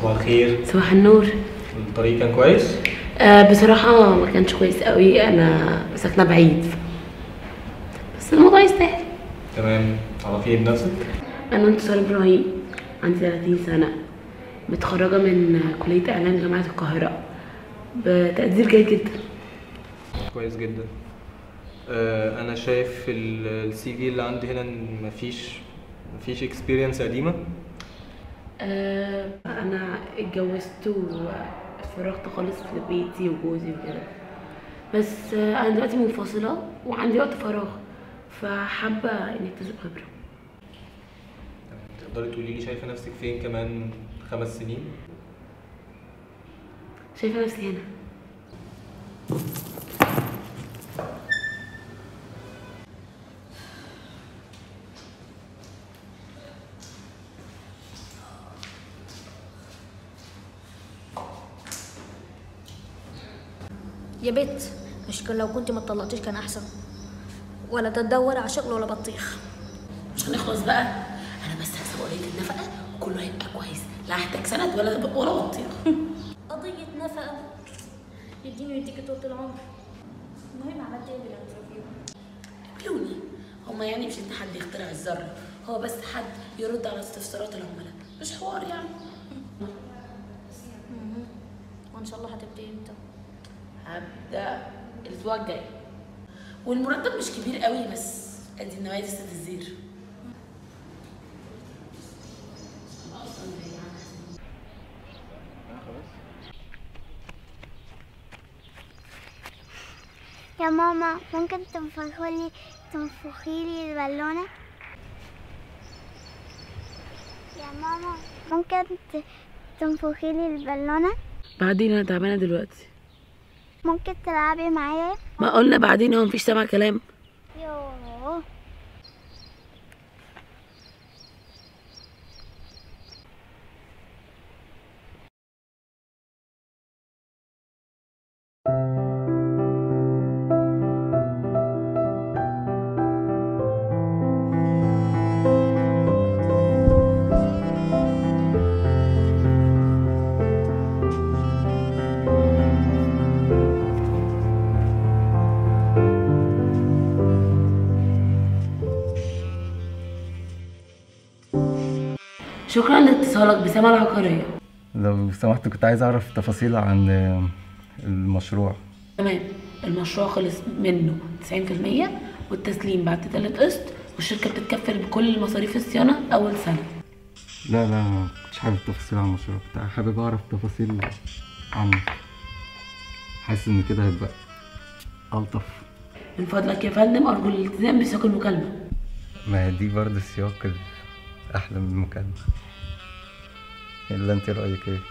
صباح الخير صباح النور الطريق كان كويس آه بصراحة ما كانش كويس قوي أنا ساكنة بعيد بس الموضوع يستاهل تمام عرفيني بنفسك أنا انتصار إبراهيم عندي 30 سنة متخرجة من كلية إعلام جامعة القاهرة بتقدير جيد جدا كويس جدا آه انا شايف السي في اللي عندي هنا ان مفيش مفيش اكسبيرينس قديمه آه أنا اتجوزت واتفرغت خالص لبيتي وجوزي وكده بس آه أنا دلوقتي منفصلة وعندي وقت فراغ فحابة إني أكتسب خبرة تقدري تقولي لي شايفه نفسك فين كمان خمس سنين شايفة نفسي هنا يا بت مش كان لو كنت ما اتطلقتيش كان احسن ولا تدور على شغل ولا بطيخ مش هنخلص بقى انا بس هسيب قضيه النفقه وكله هيبقى كويس لا هحتاج سند ولا ولا بطيخ قضية نفقة يديني ويديكي طول العمر المهم عملت ايه بالانترفيو قبلوني هما يعني مش ان حد يخترع الذره هو بس حد يرد على استفسارات العملاء مش حوار يعني وان شاء الله هتبدأي امتى هبدا الاسبوع الجاي والمرتب مش كبير قوي بس ادي النوايا لسه تزير يا ماما ممكن تنفخولي تنفخيلي البالونة يا ماما ممكن ت- تنفخيلي البالونة بعدين انا تعبانه دلوقتي ممكن تلعبي معايا ما قلنا بعدين هو مفيش سمع كلام يوه شكرا لاتصالك بسما العقاريه لو سمحت كنت عايز اعرف تفاصيل عن المشروع تمام المشروع خلص منه 90% والتسليم بعد تالت قسط والشركه بتتكفل بكل مصاريف الصيانه اول سنه لا لا ما كنتش حابب تفاصيل عن المشروع كنت حابب اعرف تفاصيل عنه حاسس ان كده هيبقى الطف من فضلك يا فندم ارجو الالتزام بسياق المكالمه ما هي دي برضه السياق احلى من المكالمه الا انت رايك ايه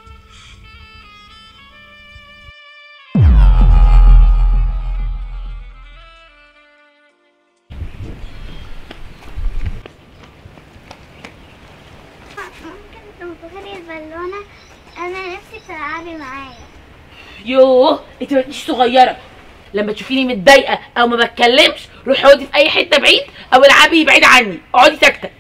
ممكن تنفخيلي البالونة أنا نفسي تلعبي معايا يوه انت ما بقيتيش صغيره لما تشوفيني متضايقه او ما بتكلمش روحي اقعدي في اي حته بعيد او العبي بعيد عني اقعدي ساكته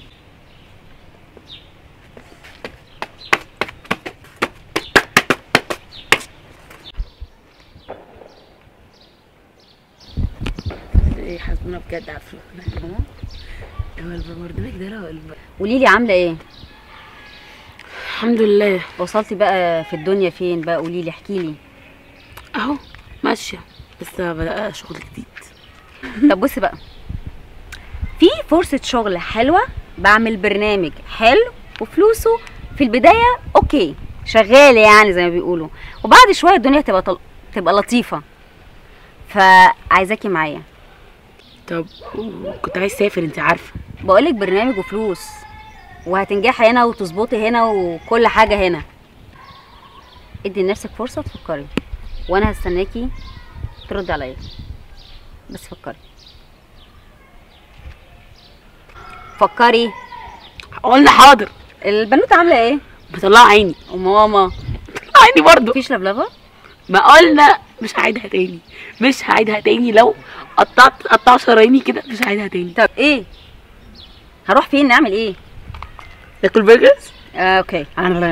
ايه حسبنا بجد عارفه هو البرنامج ده لا الب- قولي لي عامله ايه الحمد لله وصلتي بقى في الدنيا فين بقى قولي لي احكي لي اهو ماشيه لسه بدأ شغل جديد طب بصي بقى في فرصه شغل حلوه بعمل برنامج حلو وفلوسه في البدايه اوكي شغاله يعني زي ما بيقولوا وبعد شويه الدنيا تبقى طل... تبقى لطيفه فعايزاكي معايا طب كنت عايز اسافر انت عارفه بقولك برنامج وفلوس وهتنجحي هنا وتظبطي هنا وكل حاجه هنا ادي لنفسك فرصه تفكري وانا هستناكي تردي عليا بس فكري فكري قلنا حاضر البنوته عامله ايه بطلع عيني وماما عيني برضو مفيش لبلبه ما قلنا مش هعيدها تاني مش هعيدها تاني لو قطعت قطع شراييني كده مش هعيدها تاني طب ايه هروح فين نعمل ايه ناكل برجرز آه، اوكي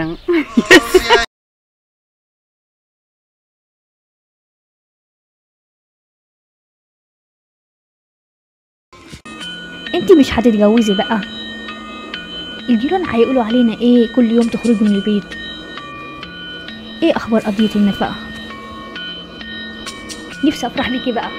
انت مش هتتجوزي بقى الجيران هيقولوا علينا ايه كل يوم تخرجي من البيت ايه اخبار قضية النفقة نفسي افرح بيكي بقى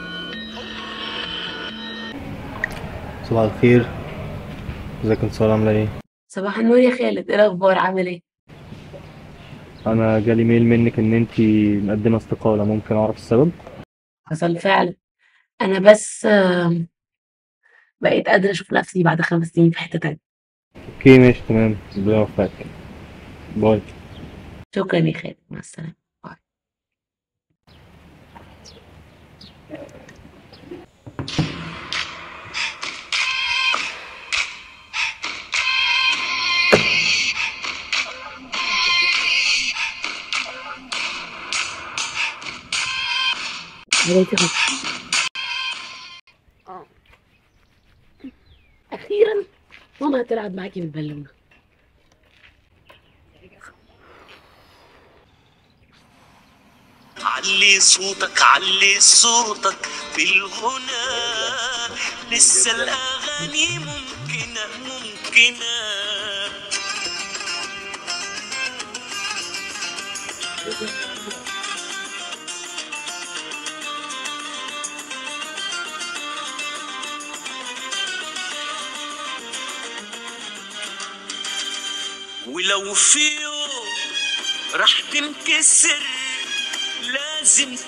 صباح الخير ازيك انت سارة عاملة ايه؟ صباح النور يا خالد ايه الاخبار عامل ايه انا جالي ميل منك ان انت مقدمة استقالة ممكن اعرف السبب؟ حصل فعلا انا بس آم، بقيت قادره اشوف نفسي بعد خمس سنين في حته تانية اوكي ماشي تمام ربنا يوفقك باي شكرا يا خالد مع السلامه بدايتي غلط اخيرا ماما هتلعب معاكي بالبالونه علي صوتك علي صوتك بالغنى لسه الأغاني ممكنة ممكنة ولو في يوم راح تنكسر لازم